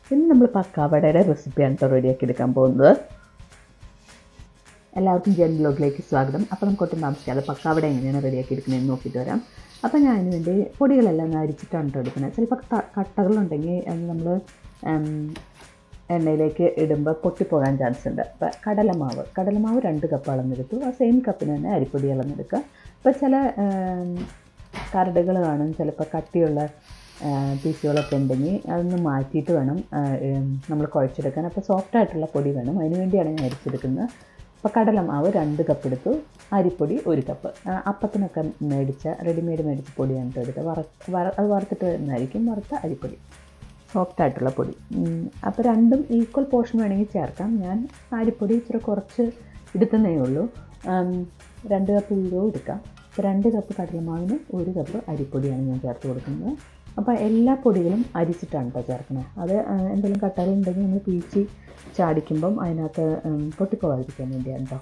ഇന്ന് നമ്മൾ പക്കാവടയുടെ റെസിപ്പിയാണ് കേട്ടോ റെഡിയാക്കി എടുക്കാൻ പോകുന്നത് എല്ലാവർക്കും ജെൻ ബ്ലോഗിലേക്ക് സ്വാഗതം അപ്പോൾ നമുക്ക് ഒട്ടും താമസിക്കാതെ പക്കാവട എങ്ങനെയാണ് റെഡിയാക്കി എടുക്കുന്നതെന്ന് നോക്കിയിട്ട് വരാം അപ്പോൾ ഞാൻ അതിന് വേണ്ടി പൊടികളെല്ലാം ഒന്ന് അരിച്ചിട്ടാണ് കേട്ടോ എടുക്കുന്നത് ചിലപ്പോൾ ത- കട്ടകളുണ്ടെങ്കിൽ അത് നമ്മൾ എണ്ണയിലേക്ക് ഇടുമ്പോൾ പൊട്ടിപ്പോകാൻ ചാൻസ് ഉണ്ട് അപ്പോൾ കടലമാവ് കടലമാവ് രണ്ട് കപ്പ് അളന്നെടുത്തു ആ സെയിം കപ്പിന് തന്നെ അരിപ്പൊടി അളന്നെടുക്കുക അപ്പോൾ ചില കരടുകൾ കാണും ചിലപ്പോൾ കട്ടിയുള്ള ആ, പീസുകളൊക്കെ ഉണ്ടെങ്കിൽ അതൊന്ന് മാറ്റിയിട്ട് വേണം നമ്മൾ കുഴച്ചെടുക്കാൻ അപ്പോൾ സോഫ്റ്റ് ആയിട്ടുള്ള പൊടി വേണം അതിന് വേണ്ടിയാണ് ഞാൻ അരിച്ചെടുക്കുന്നത് അപ്പോൾ കടലമാവ് രണ്ട് കപ്പ് എടുത്തു അരിപ്പൊടി ഒരു കപ്പ് ആ, അപ്പത്തിനൊക്കെ മേടിച്ച റെഡിമെയ്ഡ് മേടിച്ച പൊടിയാണ് കേട്ടോ എടുത്തത് വറ വറ അത് വറുത്തിട്ട് വരുന്നതായിരിക്കും വറുത്ത അരിപ്പൊടി സോഫ്റ്റ് ആയിട്ടുള്ള പൊടി ഉം, അപ്പോൾ രണ്ടും ഈക്വൽ പോർഷൻ വേണമെങ്കിൽ ചേർക്കാം ഞാൻ അരിപ്പൊടി ഇച്ചിരി കുറച്ച് എടുത്തതേ ഉള്ളൂ ആം, രണ്ട് കപ്പ് വീതവും എടുക്കാം അപ്പോൾ രണ്ട് കപ്പ് കടലമാവിന് ഒരു കപ്പ് അരിപ്പൊടിയാണ് ഞാൻ ചേർത്ത് കൊടുക്കുന്നത് അപ്പോൾ എല്ലാ പൊടികളും അരിച്ചിട്ടാണ് കേട്ടോ ചേർക്കുന്നത് അത് ആ, എന്തെങ്കിലും കട്ടകളുണ്ടെങ്കിൽ നമ്മൾ പീച്ചി ചാടിക്കുമ്പം അതിനകത്ത് ഉം, പൊട്ടിപ്പോകാതിരിക്കാൻ വേണ്ടിയാണ് കേട്ടോ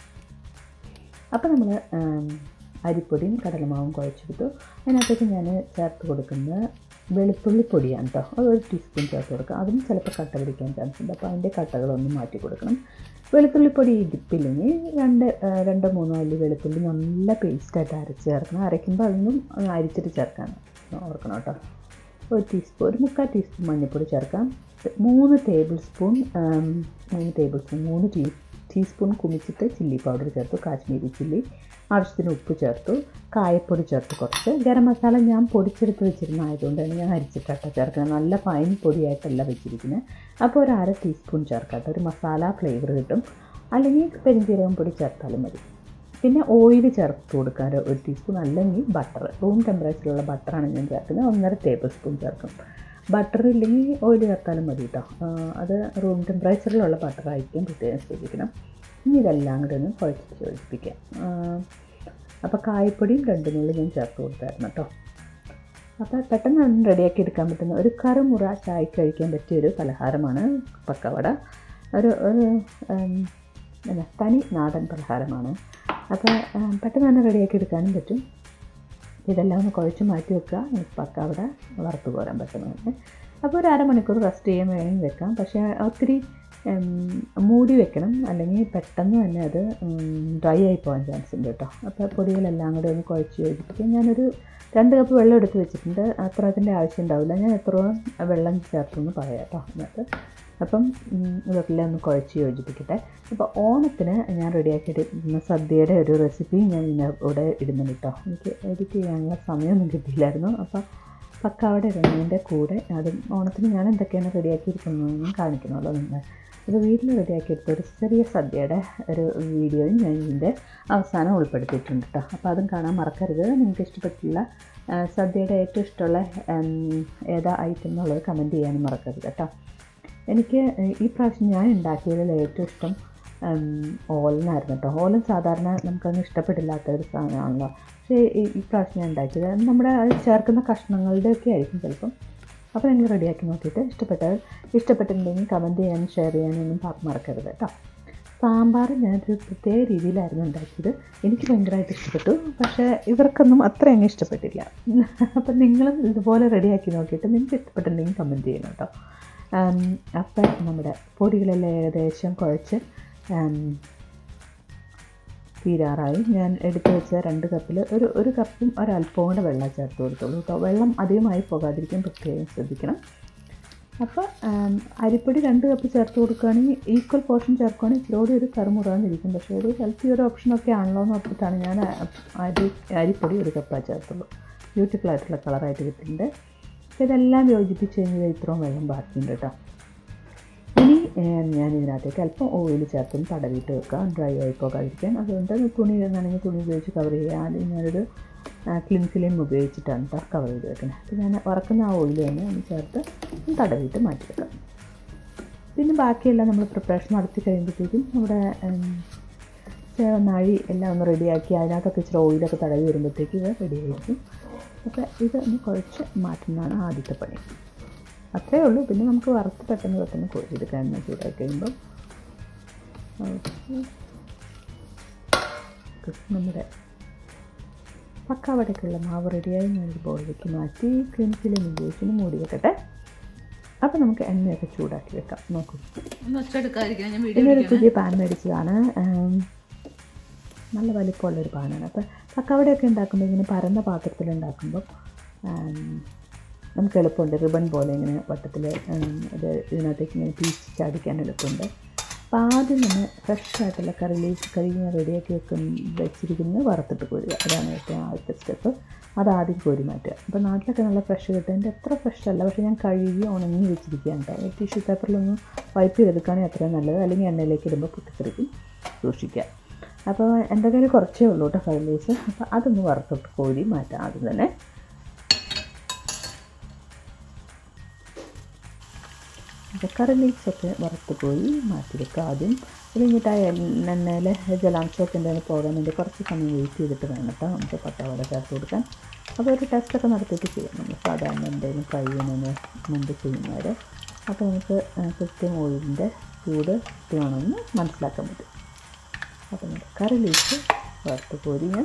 അപ്പോൾ നമ്മൾ അരിപ്പൊടിയും കടലമാവും കുഴച്ചെടുത്തു അതിനകത്തേക്ക് ഞാൻ ചേർത്ത് കൊടുക്കുന്നത് വെളുത്തുള്ളി പൊടിയാണ് കേട്ടോ അത് ഒരു ടീസ്പൂൺ ചേർത്ത് കൊടുക്കുക അതും ചിലപ്പോൾ കട്ട പിടിക്കാൻ ചാൻസ് ഉണ്ട് അപ്പോൾ അതിൻ്റെ കട്ടകളൊന്ന് മാറ്റി കൊടുക്കണം വെളുത്തുള്ളിപ്പൊടി ഇരിപ്പില്ലെങ്കിൽ രണ്ട് ആ, രണ്ടോ മൂന്നോ അല്ലി വെളുത്തുള്ളി നല്ല പേസ്റ്റായിട്ട് അരച്ച് ചേർക്കണം അരയ്ക്കുമ്പോൾ അതൊന്നും അരിച്ചിട്ട് ചേർക്കാൻ ഓർക്കണം കേട്ടോ ഒരു ടീസ്പൂൺ ഒരു മുക്കാൽ ടീസ്പൂൺ മഞ്ഞൾപ്പൊടി ചേർക്കാം മൂന്ന് ടേബിൾ സ്പൂൺ ആം, മൂന്ന് ടേബിൾ സ്പൂൺ മൂന്ന് ടീ ടീസ്പൂൺ കുമിച്ചിട്ട് ചില്ലി പൗഡർ ചേർത്തു കാശ്മീരി ചില്ലി ആവശ്യത്തിന് ഉപ്പ് ചേർത്തു കായപ്പൊടി ചേർത്ത് കുറച്ച് ഗരം മസാല ഞാൻ പൊടിച്ചെടുത്ത് വെച്ചിരുന്ന ആയതുകൊണ്ടാണ് ഞാൻ അരിച്ചിട്ടാട്ടോ ചേർക്കുന്നത് നല്ല ഫൈൻ പൊടിയായിട്ടല്ല വെച്ചിരിക്കുന്നത് അപ്പോൾ ഒരു അര ടീസ്പൂൺ ചേർക്കാട്ടോ ഒരു മസാല ഫ്ലേവർ കിട്ടും അല്ലെങ്കിൽ പെരിഞ്ചീരകം പൊടി ചേർത്താലും മതി പിന്നെ ഓയിൽ ചേർത്ത് കൊടുക്കാൻ ഒരു ടീസ്പൂൺ അല്ലെങ്കിൽ ബട്ടർ റൂം ടെമ്പറേച്ചറിലുള്ള ബട്ടറാണ് ഞാൻ ചേർക്കുന്നത് ഒന്നര ടേബിൾ സ്പൂൺ ചേർക്കും ബട്ടർ ഇല്ലെങ്കിൽ ഓയിൽ ചേർത്താലും മതി കേട്ടോ ആ, അത് റൂം ടെമ്പറേച്ചറിലുള്ള ബട്ടറായിരിക്കും പ്രത്യേകം ശ്രദ്ധിക്കണം ഇനി ഇതെല്ലാം കൂടെ ഒന്ന് കുഴച്ച് യോജിപ്പിക്കാം അപ്പോൾ കായപ്പൊടിയും രണ്ടിനുള്ളിൽ ഞാൻ ചേർത്ത് കൊടുത്തായിരുന്നു കേട്ടോ അപ്പോൾ പെട്ടെന്ന് ഒന്ന് റെഡിയാക്കി എടുക്കാൻ പറ്റുന്ന ഒരു കറുമുറ ചായക്ക് കഴിക്കാൻ പറ്റിയ ഒരു പലഹാരമാണ് പക്കവട ഒരു ഒരു ഉം, എന്നാ തനി നാടൻ പലഹാരമാണ് അപ്പോൾ ഉം, പെട്ടെന്ന് തന്നെ റെഡിയാക്കി എടുക്കാനും പറ്റും ഇതെല്ലാം ഒന്ന് കുഴച്ച് മാറ്റി വെക്കുക പക്കവട വറുത്ത് പോരാൻ പറ്റുന്നതാണ് അപ്പോൾ ഒരു അരമണിക്കൂർ റെസ്റ്റ് ചെയ്യാൻ വേണമെങ്കിൽ വെക്കാം പക്ഷേ ഒത്തിരി ഉം, മൂടി വെക്കണം അല്ലെങ്കിൽ പെട്ടെന്ന് തന്നെ അത് ഡ്രൈ ആയി പോകാൻ ചാൻസ് ഉണ്ട് കേട്ടോ അപ്പോൾ പൊടികളെല്ലാം കൂടെ ഒന്ന് കുഴച്ച് യോജിപ്പിക്കും ഞാനൊരു രണ്ട് കപ്പ് വെള്ളം എടുത്ത് വെച്ചിട്ടുണ്ട് അത്ര അതിൻ്റെ ആവശ്യം ഉണ്ടാവില്ല ഞാൻ എത്രയും വെള്ളം ചേർത്തെന്ന് പറയാം കേട്ടോ അതിനകത്ത് അപ്പം ഉം, ഇതൊക്കെ ഒന്ന് കുഴച്ച് യോജിപ്പിക്കട്ടെ അപ്പോൾ ഓണത്തിന് ഞാൻ റെഡിയാക്കിയിട്ട് സദ്യയുടെ ഒരു റെസിപ്പി ഞാൻ ഇവിടെ ഇടുന്നുണ്ട് കേട്ടോ എനിക്ക് എഡിറ്റ് ചെയ്യാനുള്ള സമയമൊന്നും കിട്ടിയില്ലായിരുന്നു അപ്പോൾ പക്കാവട ഇടുന്നതിൻ്റെ കൂടെ അതും ഓണത്തിന് ഞാൻ എന്തൊക്കെയാണ് റെഡിയാക്കിയിരിക്കുന്നതെന്നും കാണിക്കണമല്ലോ നിങ്ങൾ ഇത് വീട്ടിൽ റെഡിയാക്കിയെടുത്ത ഒരു ചെറിയ സദ്യയുടെ ഒരു വീഡിയോയും ഞാൻ ഇതിൻ്റെ അവസാനം ഉൾപ്പെടുത്തിയിട്ടുണ്ട് കേട്ടോ അപ്പോൾ അതും കാണാൻ മറക്കരുത് നിങ്ങൾക്ക് ഇഷ്ടപ്പെട്ടില്ല ആ, സദ്യയുടെ ഏറ്റവും ഇഷ്ടമുള്ള ഉം, ഏതാ ഐറ്റം എന്നുള്ളത് കമൻറ്റ് ചെയ്യാനും മറക്കരുത് കേട്ടോ എനിക്ക് ഈ പ്രാവശ്യം ഞാൻ ഉണ്ടാക്കിയതിൽ ഏറ്റവും ഇഷ്ടം ഉം, ഓലനായിരുന്നു കേട്ടോ ഓലൻ സാധാരണ നമുക്കങ്ങ് ഇഷ്ടപ്പെട്ടില്ലാത്ത ഒരു സാധനമാണല്ലോ പക്ഷേ ഈ ഈ പ്രാവശ്യം ഞാൻ ഉണ്ടാക്കിയത് അത് നമ്മുടെ അത് ചേർക്കുന്ന കഷ്ണങ്ങളുടെ ഒക്കെ ആയിരിക്കും ചിലപ്പം അപ്പോൾ നിങ്ങൾ റെഡിയാക്കി നോക്കിയിട്ട് ഇഷ്ടപ്പെട്ടത് ഇഷ്ടപ്പെട്ടിട്ടുണ്ടെങ്കിൽ കമൻറ്റ് ചെയ്യാനും ഷെയർ ചെയ്യാനും ഒന്നും പാ- മറക്കരുത് കേട്ടോ സാമ്പാർ ഞാനൊരു പ്രത്യേക രീതിയിലായിരുന്നു ഉണ്ടാക്കിയത് എനിക്ക് ഭയങ്കരമായിട്ട് ഇഷ്ടപ്പെട്ടു പക്ഷേ ഇവർക്കൊന്നും അത്ര അങ്ങ് ഇഷ്ടപ്പെട്ടില്ല അപ്പം നിങ്ങളും ഇതുപോലെ റെഡിയാക്കി നോക്കിയിട്ട് നിങ്ങൾക്ക് ഇഷ്ടപ്പെട്ടിട്ടുണ്ടെങ്കിൽ കമൻറ്റ് ചെയ്യണം കേട്ടോ അപ്പം നമ്മുടെ പൊടികളെല്ലാം ഏകദേശം കുഴച്ച് ഉം, തീരാറായി ഞാൻ എടുത്തു വെച്ച രണ്ട് കപ്പിൽ ഒരു ഒരു കപ്പും ഒരല്പവും കൂടെ വെള്ളം ചേർത്ത് കൊടുത്തോളൂ കേട്ടോ വെള്ളം അധികമായി പോകാതിരിക്കാൻ പ്രത്യേകം ശ്രദ്ധിക്കണം അപ്പോൾ ആം, അരിപ്പൊടി രണ്ട് കപ്പ് ചേർത്ത് കൊടുക്കുകയാണെങ്കിൽ ഈക്വൽ പോർഷൻ ചേർക്കുകയാണെങ്കിൽ ഇച്ചിരി ഒരു കറുമുറാന്നിരിക്കും പക്ഷേ ഒരു ഹെൽത്തി ഒരു ഓപ്ഷനൊക്കെ ആണല്ലോ എന്ന് ഓർത്തിട്ടാണ് ഞാൻ അ- അരി അരിപ്പൊടി ഒരു കപ്പാണ് ചേർത്തുള്ളൂ ബ്യൂട്ടിഫുൾ ആയിട്ടുള്ള കളറായിട്ട് കിട്ടിയിട്ടുണ്ട് അപ്പോൾ ഇതെല്ലാം യോജിപ്പിച്ച് കഴിഞ്ഞാൽ ഇത്രയും വെള്ളം ബാക്കിയുണ്ട് കേട്ടോ ഇനി ഏഹ്, ഞാൻ ഇതിനകത്തേക്ക് അല്പം ഓയിൽ ചേർത്തും തടവിയിട്ട് വെക്കാം ഡ്രൈ ആയി പോകാതിരിക്കാൻ അതുകൊണ്ട് തുണി ഇടുന്നാണെങ്കിൽ തുണി ഉപയോഗിച്ച് കവർ ചെയ്യുക ആദ്യം ഞാനൊരു ക്ലിൻ ഫിലിം ഉപയോഗിച്ചിട്ടാണ് കേട്ടോ കവർ ചെയ്ത് വെക്കുന്നത് അപ്പോൾ ഞാൻ വറക്കുന്ന ആ ഓയിൽ തന്നെ ഒന്ന് ചേർത്ത് ഒന്ന് തടവിയിട്ട് മാറ്റി വെക്കാം പിന്നെ ബാക്കിയെല്ലാം നമ്മൾ പ്രിപ്പറേഷൻ നടത്തി കഴിയുമ്പോഴത്തേക്കും നമ്മുടെ ഉം, സേവനാഴി എല്ലാം ഒന്ന് റെഡിയാക്കി അതിനകത്തൊക്കെ ഇച്ചിരി ഓയിലൊക്കെ തടവി വരുമ്പോഴത്തേക്ക് ഇത് റെഡി ആയിരിക്കും അപ്പോൾ ഇത് ഒന്ന് കുഴച്ച് മാറ്റുന്നതാണ് ആദ്യത്തെ പണി അത്രേ ഉള്ളൂ പിന്നെ നമുക്ക് വറുത്ത് പെട്ടെന്ന് പെട്ടെന്ന് കോരിയെടുക്കാൻ ചൂടാക്കി കഴിയുമ്പം ഓക്കെ. നമ്മുടെ പക്കാവടയ്ക്കുള്ള മാവ് റെഡിയായി ഞാനൊരു ബോളിലേക്ക് മാറ്റി ക്ലിനിക്കിലും ഉപയോഗിച്ചിന് മൂടി വെക്കട്ടെ അപ്പോൾ നമുക്ക് എണ്ണയൊക്കെ ചൂടാക്കി വെക്കാം നോക്കൂ ഒന്ന് ഒച്ചെടുക്കാതിരിക്കാൻ ഞാൻ വീഡിയോ ഇതൊരു പുതിയ പാൻ മേടിച്ചതാണ് ഉം, നല്ല വലിപ്പമുള്ളൊരു പാനാണ് അപ്പോൾ പക്കവടയൊക്കെ ഉണ്ടാക്കുമ്പോൾ ഇങ്ങനെ പരന്ന പാത്രത്തിൽ ഉണ്ടാക്കുമ്പോൾ ഉം, നമുക്ക് എളുപ്പമുണ്ട് റിബൺ പോലെ ഇങ്ങനെ വട്ടത്തിൽ ഇത് ഇതിനകത്തേക്ക് ഇങ്ങനെ പീച്ച് ചാടിക്കാൻ എളുപ്പമുണ്ട് അപ്പോൾ ആദ്യം തന്നെ ഫ്രഷ് ആയിട്ടുള്ള കറി ലീഫ് കറി ഇങ്ങനെ റെഡിയാക്കി വെക്കും വെച്ചിരിക്കുന്നത് വറുത്തിട്ട് കോരുക അതാണ് ഏറ്റവും ആദ്യത്തെ സ്റ്റെപ്പ് അതാദ്യം കോരി മാറ്റുക അപ്പോൾ നാട്ടിലൊക്കെ നല്ല ഫ്രഷ് കിട്ടും എൻ്റെ അത്ര ഫ്രഷ് അല്ല പക്ഷേ ഞാൻ കഴുകി ഉണങ്ങി വെച്ചിരിക്കുകയാണ് കേട്ടോ ടിഷ്യൂ പേപ്പറിലൊന്ന് വൈപ്പ് ചെയ്തെടുക്കുകയാണെങ്കിൽ അത്രയും നല്ലത് അല്ലെങ്കിൽ എണ്ണയിലേക്ക് ഇടുമ്പോൾ പൊട്ടിത്തെറിക്കും സൂക്ഷിക്കുക അപ്പോൾ എൻ്റെ കയ്യിൽ കുറച്ചേ ഉള്ളൂ കേട്ടോ ഫ്രൈഡ് റൈസ് അപ്പോൾ അതൊന്ന് വറുത്തിട്ട് കോരി മാറ്റാം ആദ്യം തന്നെ അപ്പോൾ കറി ലീക്സൊക്കെ വറുത്ത് കോരി മാറ്റി വെക്കുക ആദ്യം അത് കഴിഞ്ഞിട്ട് ആ എണ്ണയിൽ ജലാംശമൊക്കെ ഉണ്ടെങ്കിൽ പോകാൻ വേണ്ടി കുറച്ച് സമയം വെയിറ്റ് ചെയ്തിട്ട് വേണം കേട്ടോ നമുക്ക് പട്ടവട ചേർത്ത് കൊടുക്കാൻ അപ്പോൾ ഒരു ടെസ്റ്റൊക്കെ നടത്തിയിട്ട് ചെയ്യാം നമ്മൾ സാധാരണ എന്തെങ്കിലും ഫ്രൈ ചെയ്യുന്നതിന് മുമ്പ് ചെയ്യുന്നവരെ അപ്പോൾ നമുക്ക് ആ, കൃത്യം ഓയിലിൻ്റെ ചൂട് കൃത്യമാണെന്ന് മനസ്സിലാക്കാൻ പറ്റും അപ്പോൾ നമ്മുടെ കറി ലീക്സ് വറുത്ത് കോരി ഞാൻ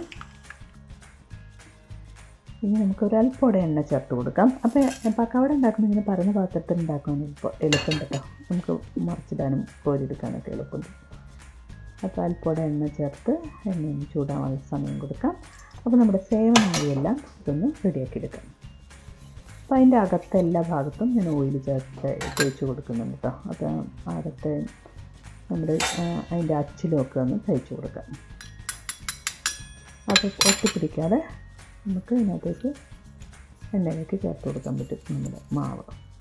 ഇനി നമുക്ക് ഒരല്പോടെ എണ്ണ ചേർത്ത് കൊടുക്കാം അപ്പോൾ പക്കവട ഉണ്ടാക്കുമ്പോൾ ഇങ്ങനെ പറഞ്ഞ പാത്രത്തിൽ ഉണ്ടാക്കാൻ ഇപ്പോൾ എളുപ്പമുണ്ട് കേട്ടോ നമുക്ക് മറിച്ചിടാനും കോരിയെടുക്കാനൊക്കെ എളുപ്പമുണ്ട് അപ്പോൾ അല്പോടെ എണ്ണ ചേർത്ത് എണ്ണയൊന്ന് ചൂടാവാൻ സമയം കൊടുക്കാം അപ്പോൾ നമ്മുടെ സേവനാഴിയെല്ലാം ഇതൊന്ന് റെഡിയാക്കി എടുക്കാം അപ്പോൾ അതിൻ്റെ അകത്തെ എല്ലാ ഭാഗത്തും ഞാൻ ഓയിൽ ചേർത്ത് തേച്ച് കൊടുക്കുന്നുണ്ട് കേട്ടോ അപ്പോൾ അകത്തെ നമ്മുടെ ആ, അതിൻ്റെ അച്ചിലൊക്കെ ഒന്ന് തേച്ച് കൊടുക്കാം അത് ഒട്ടിപ്പിടിക്കാതെ നമുക്ക് ഇതിനകത്തേക്ക് എണ്ണയിലേക്ക് ചേർത്ത് കൊടുക്കാൻ പറ്റും നമ്മുടെ മാവ്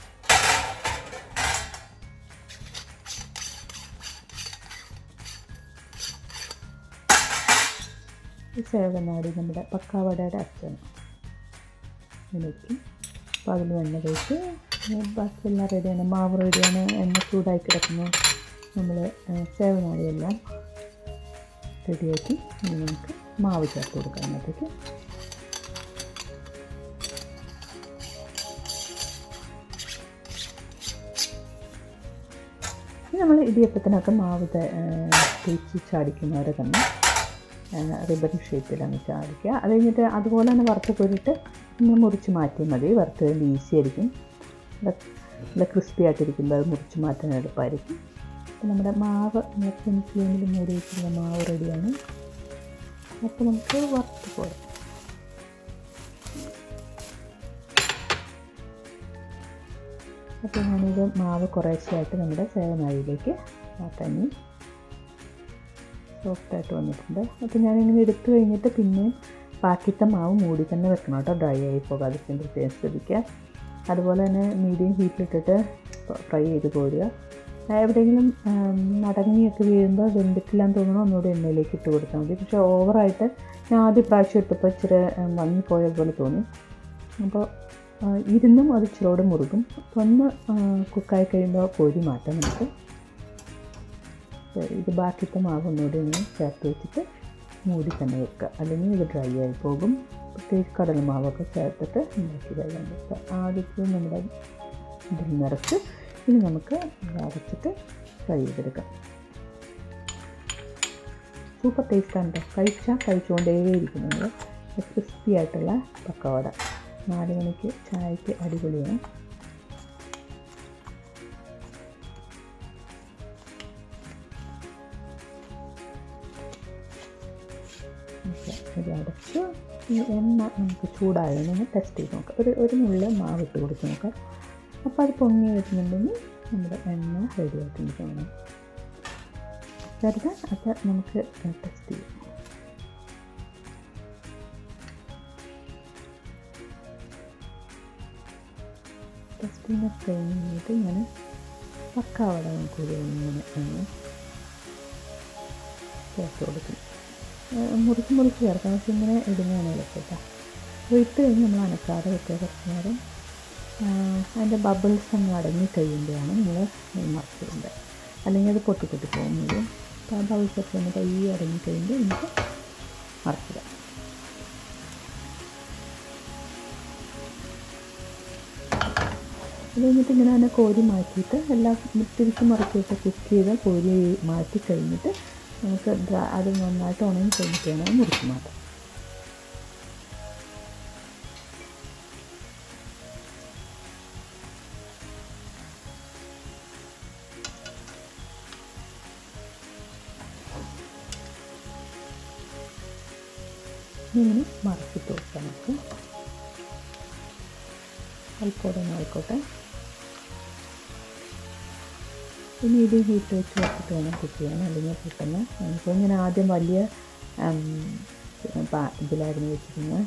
ഈ സേവനാടി നമ്മുടെ പക്കാവടയുടെ അച്ഛന് ഇതിലേക്ക് അപ്പോൾ അതിൽ എണ്ണ തേച്ച് ബാക്കിയെല്ലാം റെഡിയാണ് മാവ് റെഡിയാണ് എണ്ണ ചൂടായി കിടക്കുന്നു നമ്മൾ സേവനാടിയെല്ലാം റെഡിയാക്കി ഇനി നമുക്ക് മാവ് ചേർത്ത് കൊടുക്കാം അതിനകത്തേക്ക് ഇനി നമ്മൾ ഇടിയപ്പത്തിനൊക്കെ മാവ് ത- ഏഹ് തേച്ച് ചാടിക്കുന്നവരെ തന്നെ റിബൺ ഷേപ്പിലാണ് ചാടിക്കുക അത് കഴിഞ്ഞിട്ട് അതുപോലെ തന്നെ വറുത്ത് കോരിയിട്ട് നമ്മൾ മുറിച്ച് മാറ്റിയാൽ മതി വറുത്ത് കഴിയുമ്പോൾ ഈസി ആയിരിക്കും നല്ല- നല്ല ക്രിസ്പി ആയിട്ടിരിക്കുമ്പോൾ അത് മുറിച്ച് മാറ്റാൻ എളുപ്പമായിരിക്കും അപ്പോൾ നമ്മുടെ മാവ് നമ്മൾ ഫ്ലെയിമിൽ മൂടി വെച്ചിരുന്ന മാവ് റെഡിയാണ് അപ്പോൾ നമുക്ക് വറുത്ത് പോരാം അപ്പോൾ ഞാനിത് മാവ് കുറേശ്ശെയായിട്ട് നമ്മുടെ സേവനാഴിയിലേക്ക് മാറ്റാൻ സോഫ്റ്റായിട്ട് വന്നിട്ടുണ്ട് അപ്പോൾ ഞാനിങ്ങനെ എടുത്തു കഴിഞ്ഞിട്ട് പിന്നെ ബാക്കിത്തെ മാവ് മൂടി തന്നെ വെക്കണം കേട്ടോ ഡ്രൈ ആയി പോകാതിരിക്കാൻ പ്രത്യേകം ശ്രദ്ധിക്കുക അതുപോലെ തന്നെ മീഡിയം ഹീറ്റിലിട്ടിട്ട് ഫ്രൈ ചെയ്ത് കോരുക എവിടെയെങ്കിലും ഉം, മടങ്ങിയൊക്കെ വീഴുമ്പോൾ വെന്തിട്ടില്ലാന്ന് തോന്നുന്നു ഒന്നുകൂടി എണ്ണയിലേക്ക് ഇട്ട് കൊടുത്താൽ മതി പക്ഷേ ഓവറായിട്ട് ഞാൻ ആദ്യ പ്രാവശ്യം ഇട്ടപ്പോൾ ഇച്ചിരി ഉം, മങ്ങിപ്പോയ പോലെ തോന്നി അപ്പോൾ ആ, ഇരുന്നും അത് ഇച്ചിരോട് മുറുകും അപ്പോൾ ഒന്ന് ആ, കുക്കായി കഴിയുമ്പോൾ കോരി മാറ്റാം നമുക്ക് ഇത് ബാക്കിത്തെ മാവ് ഒന്നുകൂടി ഒന്ന് ചേർത്ത് വെച്ചിട്ട് മൂടി തന്നെ വെക്കുക അല്ലെങ്കിൽ ഇത് ഡ്രൈ ആയി പോകും പ്രത്യേകിച്ച് കടലമാവൊക്കെ ചേർത്തിട്ട് ഉണ്ടാക്കി കഴിയാൻ പറ്റുക ആദ്യത്തെ നമ്മുടെ ഇതിൽ നിറച്ച് ഇനി നമുക്ക് അടച്ചിട്ട് ഫ്രൈ ചെയ്തെടുക്കാം സൂപ്പർ ടേസ്റ്റാണ് കേട്ടോ കഴിച്ചാൽ കഴിച്ചുകൊണ്ടേയിരിക്കുന്നത് ക്രിസ്പി ആയിട്ടുള്ള പക്കവട നാല് മണിക്ക് ചായക്ക് അടിപൊളിയാണ് ഓക്കെ ഇത് അടച്ച് ഈ എണ്ണ നമുക്ക് ചൂടായതെന്ന് ടെസ്റ്റ് ചെയ്ത് നോക്കാം ഒരു ഒരു നുള്ളി മാവ് ഇട്ട് കൊടുത്ത് നോക്കാം അപ്പോൾ അത് പൊങ്ങി വരുന്നുണ്ടെങ്കിൽ നമ്മുടെ എണ്ണ റെഡി ആയിട്ടുണ്ട് തോന്നുന്നു ചെറുത് അത് നമുക്ക് ടെസ്റ്റ് ചെയ്യാം ടെസ്റ്റിങ് കഴിഞ്ഞിട്ട് ഞാൻ പക്കാവട കൂടി ഇങ്ങനെ ഒന്ന് ചേർത്ത് കൊടുക്കും ഏഹ് മുറിച്ച് മുറിച്ച് ചേർക്കാം പക്ഷെ ഇങ്ങനെ ഇടുന്നതാണ് എളുപ്പം കേട്ടോ അപ്പോൾ ഇട്ട് കഴിഞ്ഞ് നമ്മൾ അനക്കാതെ വെക്കുക കുറച്ച് നേരം ആഹ് അതിൻ്റെ ബബിൾസ് ഒന്ന് അടങ്ങി കഴിയുമ്പോഴാണ് നമ്മൾ മറിച്ചിടേണ്ടത് അല്ലെങ്കിൽ അത് പൊട്ടി പൊട്ടി പോകുന്നത് അപ്പോൾ ആ ബബിൾസൊക്കെ ഒന്ന് പയ്യെ അടങ്ങി കഴിയുമ്പോൾ നമുക്ക് മറിച്ചിടാം അത് കഴിഞ്ഞിട്ട് ഇങ്ങനെ തന്നെ കോരി മാറ്റിയിട്ട് എല്ലാം തിരിച്ച് മറിച്ചിട്ട് കുക്ക് ചെയ്ത് കോരി മാറ്റി കഴിഞ്ഞിട്ട് നമുക്ക് ഡ്ര- അത് നന്നായിട്ട് ഉണങ്ങി കഴിഞ്ഞിട്ട് വേണം മുറിച്ച് മാറ്റാം ഇങ്ങനെ മറച്ചിട്ട് കൊടുക്കാം നമുക്ക് അല്പോടെ ഒന്ന് ആയിക്കോട്ടെ ഇനി ഇത് ഹീറ്റ് വെച്ച് വെച്ചിട്ട് വേണം കുക്ക് ചെയ്യാൻ അല്ലെങ്കിൽ പെട്ടെന്ന് ഇപ്പോൾ ഞാൻ ആദ്യം വലിയ ഉം, പാ- ഇതിലായിരുന്നു വെച്ചിരുന്നത്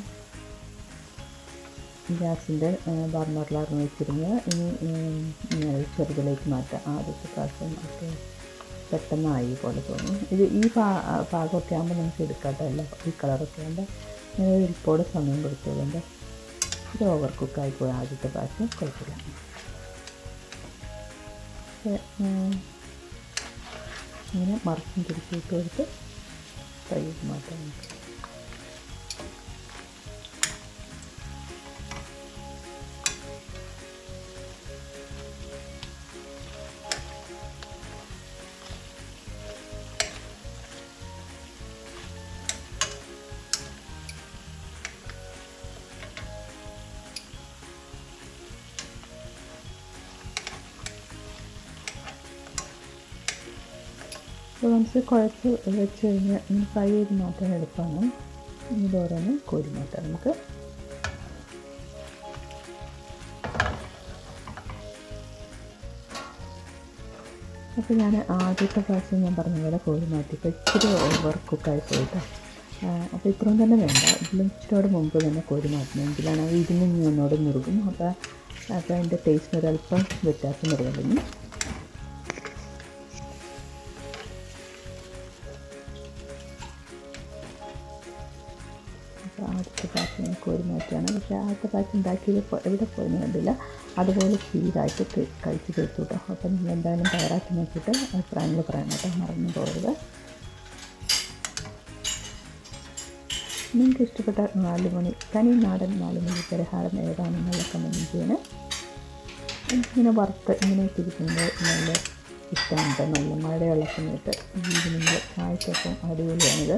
ഗ്യാസിൻ്റെ ബർണറിലായിരുന്നു വെച്ചിരുന്നത് ഇനി ഉം, ഇങ്ങനെ ചെറുതിലേക്ക് മാറ്റാം ആദ്യത്തെ പ്രാവശ്യം ഒക്കെ പെട്ടെന്നായി പോലെ തോന്നി ഇത് ഈ പാ പാകമൊക്കെ ആകുമ്പോൾ നമുക്ക് എടുക്കാട്ടോ അല്ല ഈ കളറൊക്കെ ആകുമ്പോൾ ഞാൻ ഒരുപാട് സമയം കൊടുത്തതുകൊണ്ട് ഇത് ഓവർ കുക്കായി പോയി ആദ്യത്തെ പ്രാവശ്യം കുഴപ്പമില്ല പക്ഷേ, ഉം, ഇങ്ങനെ മറിച്ചും തിരിച്ചിട്ട് കൊടുത്ത് ഫ്രൈ ചെയ്ത് മാറ്റാം നമുക്ക് അപ്പോൾ നമുക്ക് കുഴച്ച് വെച്ച് കഴിഞ്ഞാൽ ഇനി ഫ്രൈ ചെയ്ത് മാറ്റാൻ എളുപ്പമാണ് ഇത് ഓരോന്ന് കോരി മാറ്റാം നമുക്ക് അപ്പോൾ ഞാൻ ആദ്യത്തെ പ്രാവശ്യം ഞാൻ പറഞ്ഞ പോലെ കോരി മാറ്റിയപ്പോൾ ഇച്ചിരി ഓവർ കുക്കായി പോയിട്ടോ അപ്പോൾ ഇത്രയും തന്നെ വേണ്ട ഇതിലും ഇച്ചിരിയോട് മുമ്പ് തന്നെ കോരി മാറ്റണം എങ്കിലാണ് അത് ഇതിന് ഒന്നോട് മുറുകും അപ്പോൾ അപ്പോൾ അതിൻ്റെ ടേസ്റ്റിന് ഒരല്പം വ്യത്യാസം വരുമല്ലോ അപ്പോൾ ആദ്യത്തെ പാച്ച് ഞാൻ കോരി മാറ്റിയാണ് പക്ഷേ ആദ്യത്തെ പാച്ച് ഉണ്ടാക്കിയത് ഇപ്പോൾ എവിടെ പോയെന്ന് കണ്ടില്ല അതുപോലെ സ്പീഡായിട്ട് ക- കഴിച്ച് തീർത്തു കേട്ടോ അപ്പോൾ നിങ്ങൾ എന്തായാലും തയ്യാറാക്കി നോക്കിയിട്ട് അഭിപ്രായങ്ങൾ പറയണം കേട്ടോ മറന്നു പോകരുത് നിങ്ങൾക്ക് ഇഷ്ടപ്പെട്ട നാല് മണി തനി നാടൻ നാല് മണി പരിഹാരം ഏതാണെന്നുള്ള കമൻറ്റ് ചെയ്യണേ ഇങ്ങനെ വറുത്ത് ഇങ്ങനെ ഇരിക്കുമ്പോൾ നല്ല ഇഷ്ടമാണ് കേട്ടോ നല്ല മഴയുള്ള സമയത്ത് ഈവനിങ്ങിൽ ചായക്കൊപ്പം അടിപൊളിയാണിത്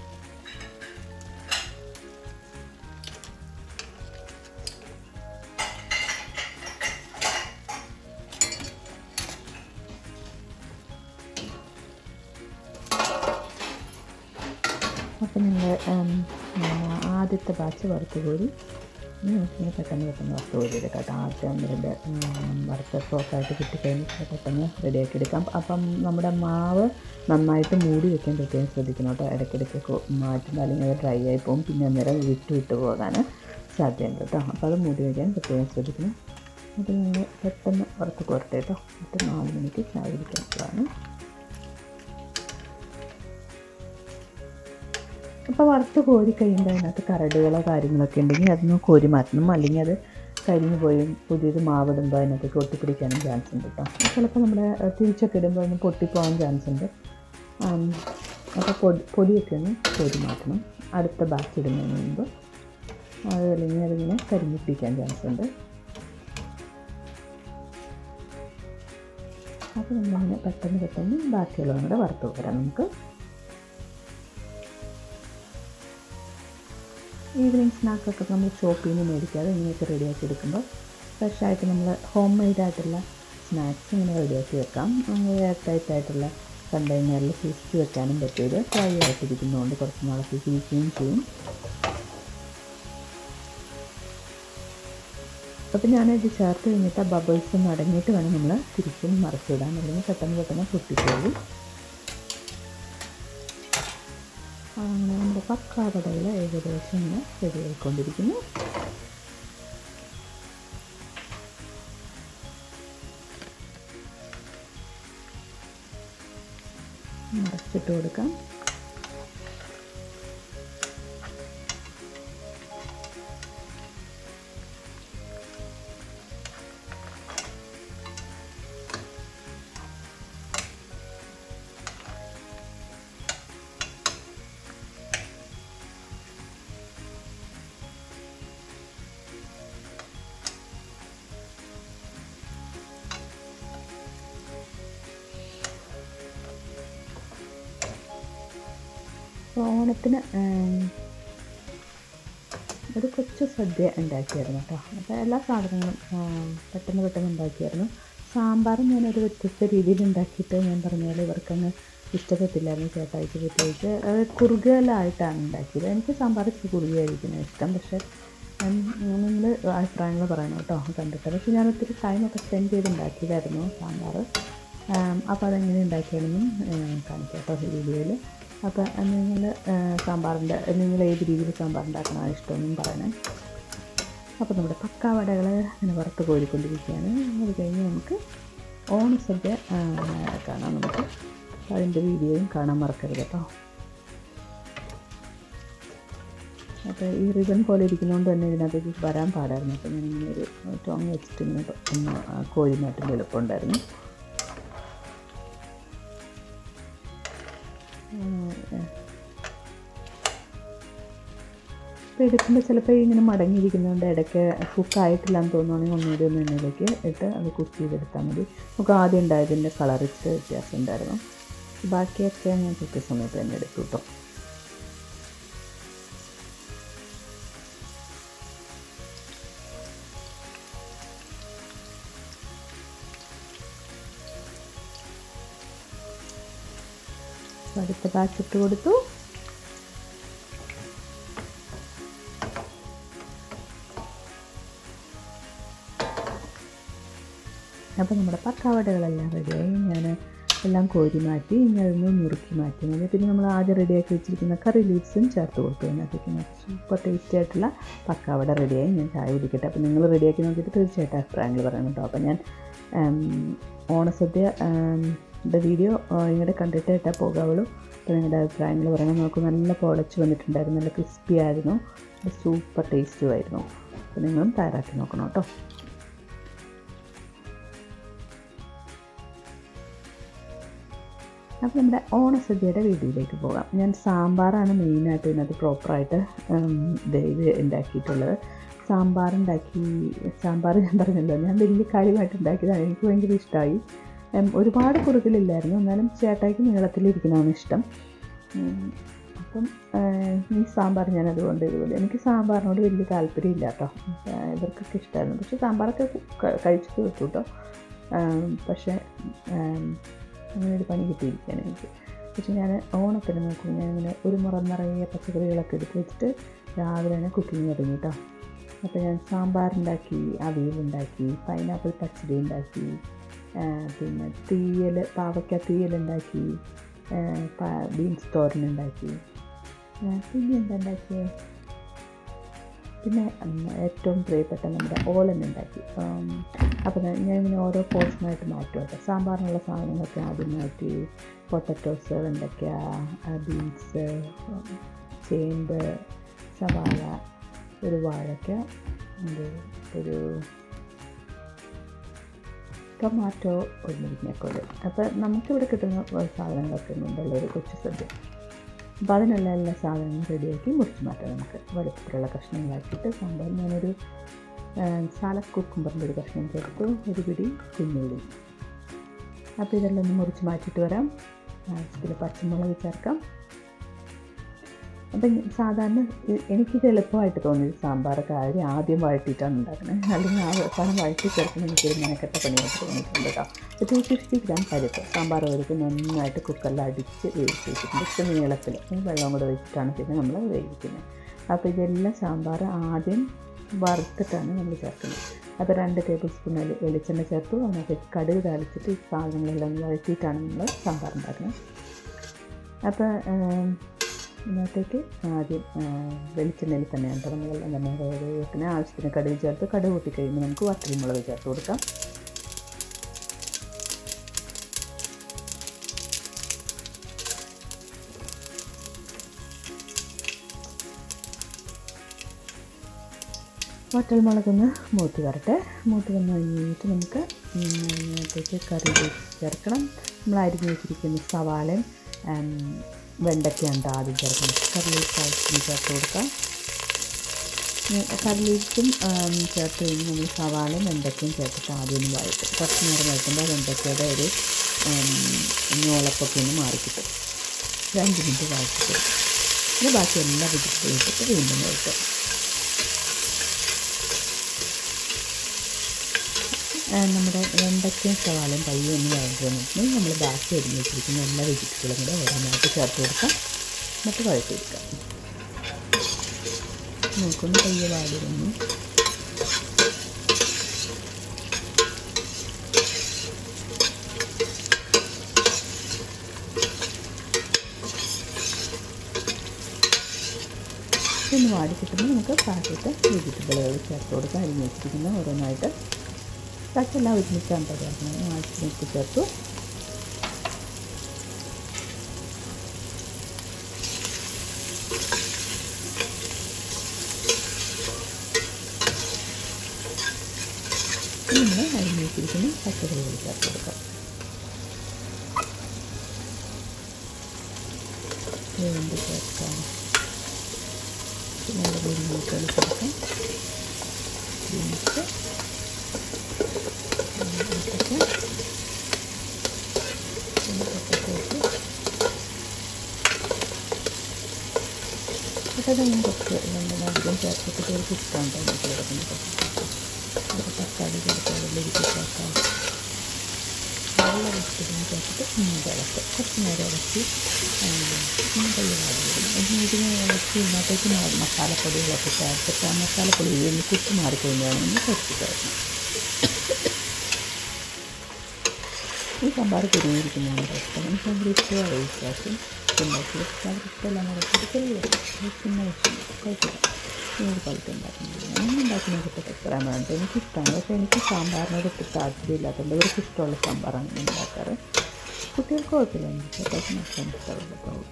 അപ്പം നിങ്ങൾ ആദ്യത്തെ ബാച്ച് വറുത്ത് കോരി ഇനി നമുക്കിങ്ങനെ പെട്ടെന്ന് പെട്ടെന്ന് വറുത്ത് കോരി എടുക്കാം കേട്ടോ ആദ്യത്തെ ഒന്ന് രണ്ട് ഉം, വറുത്ത സോക്കായിട്ട് കിട്ടിക്കഴിഞ്ഞ് പെട്ടെന്ന് റെഡിയാക്കി എടുക്കാം അപ്പം നമ്മുടെ മാവ് നന്നായിട്ട് മൂടി വെക്കാൻ പ്രത്യേകം ശ്രദ്ധിക്കണം കേട്ടോ ഇടയ്ക്കിടയ്ക്ക് കൊ- മാറ്റുമ്പോൾ അല്ലെങ്കിൽ അത് ഡ്രൈ ആയി പോകും പിന്നെ അന്നേരം വിട്ട് വിട്ട് പോകാൻ സാധ്യതയുണ്ട് കേട്ടോ അപ്പോൾ അത് മൂടി വയ്ക്കാൻ പ്രത്യേകം ശ്രദ്ധിക്കണം അത് നിങ്ങൾ പെട്ടെന്ന് വറുത്ത് കോരട്ടെ കേട്ടോ എന്നിട്ട് നാല് മണിക്ക് ചായ കുടിക്കാനുള്ളതാണ് അപ്പോൾ വറുത്ത് കോരി കഴിയുമ്പോൾ അതിനകത്ത് കരടുകളോ കാര്യങ്ങളൊക്കെ ഉണ്ടെങ്കിൽ അതൊന്ന് കോരി മാറ്റണം അല്ലെങ്കിൽ അത് കരിഞ്ഞു പോയി പുതിയത് മാവിടുമ്പോൾ അതിനകത്ത് ഒട്ടിപ്പിടിക്കാനും ചാൻസ് ഉണ്ട് കേട്ടോ ചിലപ്പോൾ നമ്മുടെ ഏഹ്, തിരിച്ചൊക്കെ ഇടുമ്പോൾ ഒന്ന് പൊട്ടിപ്പോകാൻ ചാൻസ് ഉണ്ട് ആം, അപ്പോൾ പൊടി പൊടിയൊക്കെ ഒന്ന് കോരി മാറ്റണം അടുത്ത ബാച്ച് ഇടുന്നതിന് മുമ്പ് അത് അല്ലെങ്കിൽ അതിങ്ങനെ കരിഞ്ഞു പിടിക്കാൻ ചാൻസ് ഉണ്ട് അപ്പോൾ നമ്മളങ്ങനെ പെട്ടെന്ന് പെട്ടെന്ന് ബാക്കിയുള്ളതും കൂടെ വറുത്ത് വരാം നമുക്ക് ഈവനിങ് സ്നാക്കൊക്കെ നമ്മൾ ഷോപ്പിൽ നിന്ന് മേടിക്കാതെ ഇങ്ങനെയൊക്കെ റെഡിയാക്കി എടുക്കുമ്പോൾ ഫ്രഷായിട്ട് നമ്മൾ ഹോം മെയ്ഡായിട്ടുള്ള സ്നാക്സ് ഇങ്ങനെ റെഡിയാക്കി വെക്കാം എയർ ടൈറ്റ് ആയിട്ടുള്ള കണ്ടെയ്നറിൽ സൂക്ഷിച്ച് വെക്കാനും പറ്റും ഇത് ഫ്രൈ ആയിട്ടിരിക്കുന്നതുകൊണ്ട് കുറച്ച് നാളത്തേക്ക് ഇരിക്കുകയും ചെയ്യും അപ്പോൾ ഞാനിത് ചേർത്ത് കഴിഞ്ഞിട്ട് ആ ബബിൾസ് ഒന്ന് അടങ്ങിയിട്ട് വേണം നമ്മൾ തിരിച്ചും മറിച്ചിടാൻ അല്ലെങ്കിൽ പെട്ടെന്ന് പെട്ടെന്ന് പൊട്ടിപ്പോകും അങ്ങനെ നമ്മുടെ പക്കാവടയിൽ ഏകദേശം ഇങ്ങനെ റെഡിയായിക്കൊണ്ടിരിക്കുന്നു മറച്ചിട്ട് കൊടുക്കാം ഓണത്തിന് ഉം, ഒരു കൊച്ചു സദ്യ ഉണ്ടാക്കിയായിരുന്നു കേട്ടോ അപ്പോൾ എല്ലാ സാധനങ്ങളും ഉം, പെട്ടെന്ന് പെട്ടെന്ന് ഉണ്ടാക്കിയായിരുന്നു സാമ്പാർ ഞാനൊരു വ്യത്യസ്ത രീതിയിൽ ഉണ്ടാക്കിയിട്ട് ഞാൻ പറഞ്ഞ പോലെ ഇവർക്കങ്ങ് ഇഷ്ടപ്പെട്ടില്ലായിരുന്നു ചേട്ടായിക്ക് പ്രത്യേകിച്ച് അത് കുറുകലായിട്ടാണ് ഉണ്ടാക്കിയത് എനിക്ക് സാമ്പാർ ഇച്ചിരി കുറുകിയായിരിക്കുന്നത് ഇഷ്ടം പക്ഷേ നിങ്ങൾ അഭിപ്രായങ്ങൾ പറയണം കേട്ടോ കണ്ടിട്ട് പക്ഷേ ഞാൻ ഒത്തിരി ടൈമൊക്കെ സ്പെൻഡ് ചെയ്ത് ഉണ്ടാക്കിയതായിരുന്നു സാമ്പാർ അപ്പോൾ അതെങ്ങനെ ഉണ്ടാക്കിയാണെന്നും കാണിക്കാം കേട്ടോ ഈ വീഡിയോയിൽ അപ്പോൾ നിങ്ങൾ സാമ്പാറിൻ്റെ നിങ്ങൾ ഏത് രീതിയിൽ സാമ്പാർ ഉണ്ടാക്കണമാണ് ഇഷ്ടമെന്നും പറയണേ അപ്പോൾ നമ്മുടെ പക്കാവടകൾ ഇങ്ങനെ വറുത്ത് കോരിക്കൊണ്ടിരിക്കുകയാണ് അത് കഴിഞ്ഞ് നമുക്ക് ഓണസദ്യ ആ, കാണാം നമുക്ക് അപ്പോൾ അതിൻ്റെ വീഡിയോയും കാണാൻ മറക്കരുത് കേട്ടോ അപ്പോൾ ഈ റിബൺ പോലെ ഇരിക്കുന്നതുകൊണ്ട് തന്നെ ഇതിനകത്തേക്ക് വരാൻ പാടായിരുന്നു അപ്പോൾ ഞാൻ ഇങ്ങനെ ഒരു ടോങ് വെച്ചിട്ട് ഇങ്ങനെ ഒന്ന് ആ, കോരി മാറ്റുമ്പോൾ എളുപ്പമുണ്ടായിരുന്നു അപ്പോൾ എടുക്കുമ്പോൾ ചിലപ്പോൾ ഇങ്ങനെ മടങ്ങിയിരിക്കുന്നതുകൊണ്ട് ഇടയ്ക്ക് കുക്കായിട്ടില്ല എന്ന് തോന്നുവാണെങ്കിൽ ഒന്നുകൂടി ഒന്ന് എണ്ണയിലേക്ക് ഇട്ട് അത് കുക്ക് ചെയ്തെടുത്താൽ മതി നമുക്ക് ആദ്യം ഉണ്ടായതിൻ്റെ കളറിച്ച് വ്യത്യാസം ഉണ്ടായിരുന്നു ബാക്കിയൊക്കെ ഞാൻ കൃത്യസമയത്ത് തന്നെ എടുത്തു കേട്ടോ അപ്പോൾ അടുത്ത ബാച്ച് ഇട്ട് കൊടുത്തു അപ്പോൾ നമ്മുടെ പക്കാവടകളെല്ലാം റെഡിയായി ഞാൻ എല്ലാം കോരി മാറ്റി ഇനി അതൊന്ന് നുറുക്കി മാറ്റി മതി പിന്നെ നമ്മൾ ആദ്യം റെഡിയാക്കി വെച്ചിരിക്കുന്ന കറി ലീവ്സും ചേർത്ത് കൊടുത്തു അതിനകത്തേക്ക് സൂപ്പർ ടേസ്റ്റി ആയിട്ടുള്ള പക്കാവട റെഡിയായി ഞാൻ ചായ കുടിക്കട്ടെ അപ്പോൾ നിങ്ങൾ റെഡിയാക്കി നോക്കിയിട്ട് തീർച്ചയായിട്ടും അഭിപ്രായങ്ങൾ പറയണം കേട്ടോ അപ്പോൾ ഞാൻ ഉം, ഓണസദ്യ യുടെ വീഡിയോ നിങ്ങളുടെ കണ്ടിട്ട് ഇട്ടാൽ പോകാവുള്ളൂ അപ്പോൾ നിങ്ങളുടെ അഭിപ്രായങ്ങൾ പറയണം നമുക്ക് നല്ല പൊളച്ച് വന്നിട്ടുണ്ടായിരുന്നു നല്ല ക്രിസ്പി ആയിരുന്നു സൂപ്പർ ടേസ്റ്റും ആയിരുന്നു അപ്പോൾ നിങ്ങളും തയ്യാറാക്കി നോക്കണം കേട്ടോ അപ്പോൾ നമ്മുടെ ഓണസദ്യയുടെ വീഡിയോയിലേക്ക് പോകാം ഞാൻ സാമ്പാറാണ് മെയിനായിട്ട് ഇതിനകത്ത് പ്രോപ്പറായിട്ട് ഇത് ഉണ്ടാക്കിയിട്ടുള്ളത് സാമ്പാർ ഉണ്ടാക്കി സാമ്പാർ ഞാൻ പറഞ്ഞല്ലോ ഞാൻ വലിയ കാര്യമായിട്ട് ഉണ്ടാക്കിയതാണ് എനിക്ക് ഭയങ്കര ഇഷ്ടമായി ഉം, ഒരുപാട് കുറുകലില്ലായിരുന്നു എന്നാലും ചേട്ടായിക്ക് നീളത്തിലിരിക്കണമെന്ന് ഇഷ്ടം ഉം, അപ്പം ഏഹ്, ഈ സാമ്പാർ ഞാൻ അതുകൊണ്ട് ഇതുപോലെ എനിക്ക് സാമ്പാറിനോട് വലിയ താല്പര്യമില്ല കേട്ടോ ഏഹ്, ഇവർക്കൊക്കെ ഇഷ്ടമായിരുന്നു പക്ഷേ സാമ്പാറൊക്കെ ക- കഴിച്ചു തീർത്തു കേട്ടോ ആം, പക്ഷേ ആം, അങ്ങനെ ഒരു പണി കിട്ടിയിരിക്കുകയാണ് എനിക്ക് പക്ഷേ ഞാൻ ഓണത്തിന് നോക്കും ഞാനിങ്ങനെ ഒരു മുറം നിറയെ പച്ചക്കറികളൊക്കെ എടുത്ത് വെച്ചിട്ട് രാവിലെ തന്നെ കുക്കിംഗ് തുടങ്ങി കേട്ടോ അപ്പോൾ ഞാൻ സാമ്പാറുണ്ടാക്കി അവിയലുണ്ടാക്കി പൈനാപ്പിൾ പച്ചടി ഉണ്ടാക്കി ആ, പിന്നെ തീയൽ പാവയ്ക്ക തീയലുണ്ടാക്കി ബീൻസ് തോരനുണ്ടാക്കി ആ, പിന്നെ എന്താ ഉണ്ടാക്കിയത് പിന്നെ ഉം, ഏറ്റവും പ്രിയപ്പെട്ട നമ്മുടെ ഓലൻ ഉണ്ടാക്കി അപ്പോൾ ഞാൻ ഇങ്ങനെ ഓരോ പോർഷനായിട്ട് മാറ്റും കേട്ടോ സാമ്പാറിനുള്ള സാധനങ്ങളൊക്കെ ആദ്യം മാറ്റി പൊട്ടറ്റോസ് വെണ്ടയ്ക്ക ബീൻസ് ചേമ്പ് സവാള ഒരു വാഴയ്ക്ക ഇത് ഒരു ടൊമാറ്റോ ഒരു മുരിങ്ങക്കോല് അപ്പോൾ നമുക്കിവിടെ കിട്ടുന്ന സാധനങ്ങളൊക്കെ കൊണ്ടുള്ള ഒരു കൊച്ചു സദ്യ അപ്പോൾ അതിനുള്ള എല്ലാ സാധനങ്ങളും റെഡിയാക്കി മുറിച്ച് മാറ്റാം നമുക്ക് വലുപ്പത്തിലുള്ള കഷ്ണങ്ങളാക്കിയിട്ട് സാമ്പാർ ഞാനൊരു സാലഡ് കുക്കുംബറിൻ്റെ ഒരു കഷ്ണം ചേർത്തു ഒരു പിടി കുഞ്ഞുള്ളി അപ്പോൾ ഇതെല്ലാം ഒന്ന് മുറിച്ച് മാറ്റിയിട്ട് വരാം ഇതിൽ പച്ചമുളക് ചേർക്കാം അപ്പം സാധാരണ ഇ- എനിക്കിത് എളുപ്പമായിട്ട് തോന്നിയത് സാമ്പാർ കാര്യം ആദ്യം വഴറ്റിയിട്ടാണ് ഉണ്ടാക്കുന്നത് അല്ലെങ്കിൽ ആ അവസാനം വഴറ്റി ചേർക്കുന്ന എനിക്കൊരു മെനക്കെട്ട പണിയായിട്ട് തോന്നിയിട്ടുണ്ട് കേട്ടോ അപ്പോൾ ടു ഫിഫ്റ്റി ഗ്രാം പരിപ്പ് സാമ്പാർ പരിപ്പ് നന്നായിട്ട് കുക്കറിൽ അടിച്ച് വേവിച്ച് വെച്ചിട്ടുണ്ട് ഇച്ചിരി നീളത്തിൽ ഈ വെള്ളം കൂടെ വെച്ചിട്ടാണ് പിന്നെ നമ്മൾ വേവിക്കുന്നത് അപ്പോൾ ഇതെല്ലാം സാമ്പാർ ആദ്യം വറുത്തിട്ടാണ് നമ്മൾ ചേർക്കുന്നത് അപ്പോൾ രണ്ട് ടേബിൾ സ്പൂൺ വെളി- വെളിച്ചെണ്ണ ചേർത്തു അതിനകത്തേക്ക് കടുക് താളിച്ചിട്ട് ഈ സാധനങ്ങളെല്ലാം ഒന്ന് വഴറ്റിയിട്ടാണ് നമ്മൾ സാമ്പാർ ഉണ്ടാക്കുന്നത് അപ്പോൾ ഇതിനകത്തേക്ക് ആദ്യം ആ, വെളിച്ചെണ്ണയിൽ തന്നെയാണ് കേട്ടോ നമ്മളെല്ലാം തന്നെ വേവിക്കുന്ന ആവശ്യത്തിന് കടുക് ചേർത്ത് കടുക് കൂട്ടി കഴിയുമ്പോൾ നമുക്ക് വറ്റൽമുളക് ചേർത്ത് കൊടുക്കാം വറ്റൽമുളകൊന്ന് മൂത്ത് വരട്ടെ മൂത്ത് വന്ന് കഴിഞ്ഞിട്ട് നമുക്ക് ഉം, അതിനകത്തേക്ക് കറി ചേർക്കണം നമ്മൾ അരിഞ്ഞ് വെച്ചിരിക്കുന്ന സവാളയും ഉം, വെണ്ടയ്ക്കയാണ് ട്ടോ ആദ്യം ചേർക്കണം കറി ലീവ്സ് ചേർത്ത് കൊടുക്കാം കറി ലീവ്സും ചേർത്ത് കഴിഞ്ഞ് നമ്മൾ സവാളയും വെണ്ടയ്ക്കയും ചേർത്തിട്ട് ആദ്യം ഒന്ന് വഴറ്റും കുറച്ച് നേരം വഴറ്റുമ്പോൾ വെണ്ടയ്ക്കയുടെ ഒരു ഉം, ഞോളപ്പൊക്കെ ഒന്ന് മാറിക്കിട്ടും രണ്ട് മിനിറ്റ് വഴറ്റിട്ട് പിന്നെ ബാക്കി എല്ലാ വെജിറ്റബിളും ഇട്ടിട്ട് വീണ്ടും വഴറ്റും ആ, നമ്മുടെ വെണ്ടയ്ക്കയും സവാളയും പയ്യെ ഒന്ന് വഴറ്റി വന്നിട്ട് നമ്മൾ ബാക്കി അരിഞ്ഞ് വെച്ചിരിക്കുന്ന എല്ലാ വെജിറ്റബിളും കൂടെ ഓരോന്നായിട്ട് ചേർത്ത് കൊടുക്കാം എന്നിട്ട് വഴറ്റിയെടുക്കാം നോക്കുന്നു പയ്യെ വാടി വന്നു ഒന്ന് വാടി കിട്ടുമ്പോൾ നമുക്ക് ബാക്കിയിട്ട് വെജിറ്റബിളുകൾ ചേർത്ത് കൊടുക്കാം അരിഞ്ഞ് വെച്ചിരിക്കുന്ന ഓരോന്നായിട്ട് ബാക്കിയെല്ലാം ഒരുമിച്ചാണ് ചേർക്കുന്നത് ആവശ്യത്തിനൊക്കെ ചേർത്തു ഇനി നമ്മൾ അരിഞ്ഞ് വെച്ചിരിക്കുന്ന പച്ചക്കറികൾ ചേർത്ത് കൊടുക്കാം വേണ്ടി ചേർക്കാം നല്ല രീതിയിൽ കൊടുക്കാം ബീൻസ് ഇതൊന്നും കുറച്ച് നമ്മൾ അധികം ചേർത്തിട്ട് പേർക്ക് ഇഷ്ടമുണ്ടോ എനിക്ക് ചേർക്കുന്നത് ഒരു തക്കാളി ചേർക്കാം വെള്ളിരിക്ക ചേർക്കാം വെള്ളം വെച്ചിട്ട് ചേർത്തിട്ട് ഇങ്ങോട്ട് ഇളക്കുക കുറച്ച് നേരം ഇളക്കി ഇങ്ങോട്ട് ഇളക്കി ഇതിനെ ഇളക്കി ഇതിനകത്തേക്ക് മസാലപ്പൊടികളൊക്കെ ചേർത്തിട്ട് ആ മസാലപ്പൊടി ഇതിന് കുത്തി മാറിക്കഴിഞ്ഞാണെങ്കിൽ കുറച്ച് ചേർക്കണം ഈ സാമ്പാർ കുരുങ്ങിയിരിക്കുന്നതാണ് പ്രശ്നം എനിക്ക് ഭയങ്കര ഇഷ്ടമാണ് ഈ പ്രാവശ്യം ഉണ്ടാക്കി അവർക്ക് ഇഷ്ടമെല്ലാം നടത്തിയിട്ട് ചെറിയ ചിന്ന വിഷയം കുഴപ്പമില്ല ഏത് കാലത്ത് ഉണ്ടാക്കുന്നത് ഞാൻ ഉണ്ടാക്കുന്നത് ഇപ്പോൾ എത്രയാണ് എനിക്കിഷ്ടമാണ് പക്ഷേ എനിക്ക് സാമ്പാറിനോട് ഒത്തിരി താല്പര്യമില്ലാത്തതുകൊണ്ട് ഇവർക്ക് ഇഷ്ടമുള്ള സാമ്പാറാണ് ഞാൻ ഉണ്ടാക്കാറ് കുട്ടികൾക്ക് കുഴപ്പമില്ല എനിക്ക് അത്യാവശ്യം ഭക്ഷണം ഇഷ്ടമുള്ള പോകും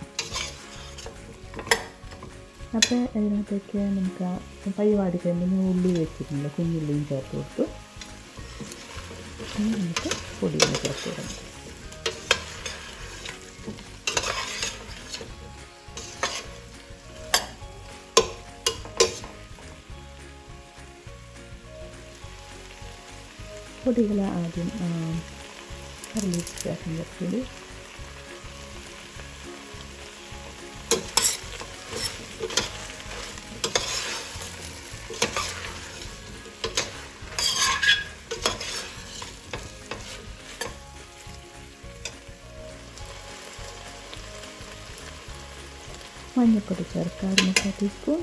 അപ്പോൾ ഇതിനകത്തേക്ക് നമുക്ക് പയ്യവാടി കഴിയുമ്പോൾ ഉള്ളി വെച്ചിട്ടുണ്ട് കുഞ്ഞുള്ളിയും ചേർത്ത് കൊടുത്തു ഇനി നമുക്ക് പൊടികൾ ചേർത്ത് കൊടുക്കണം പൊടികൾ ആദ്യം റിലീസ് ചേർക്കാൻ കുറച്ചുകൂടി മഞ്ഞൾപ്പൊടി ചേർക്കാം ഒരു മുക്കാൽ ടീസ്പൂൺ